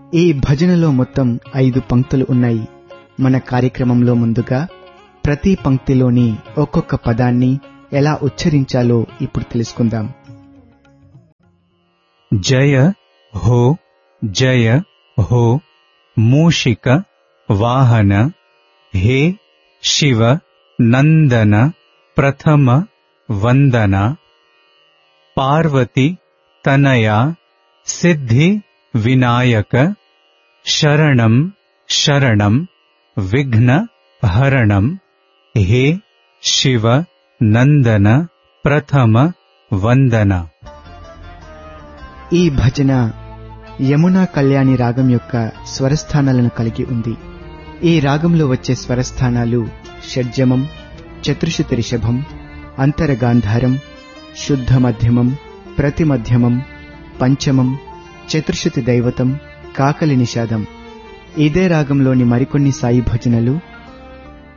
ఈ భజనలో మొత్తం ఐదు పంక్తులు ఉన్నాయి మన కార్యక్రమంలో ముందుగా ప్రతి పంక్తిలోని ఒక్కొక్క పదాన్ని ఎలా ఉచ్చరించాలో ఇప్పుడు తెలుసుకుందాం జయ హో జయ హో మూషిక వాహన హే శివ నందన ప్రథమ వందన పార్వతి తనయ సిద్ధి వినాయక శరణం శరణం విఘ్న హరణం హే శివ నందన ప్రథమ వందన ఈ భజన యమునా కళ్యాణి రాగం యొక్క స్వరస్థానాలను కలిగి ఉంది ఈ రాగంలో వచ్చే స్వరస్థానాలు షడ్జమం చతుర్శుతి రిషభం అంతరగాంధారం శుద్ధ మధ్యమం ప్రతిమధ్యమం పంచమం చతుర్శుతి దైవతం కాకలి నిషాదం ఇదే రాగంలోని మరికొన్ని సాయి భజనలు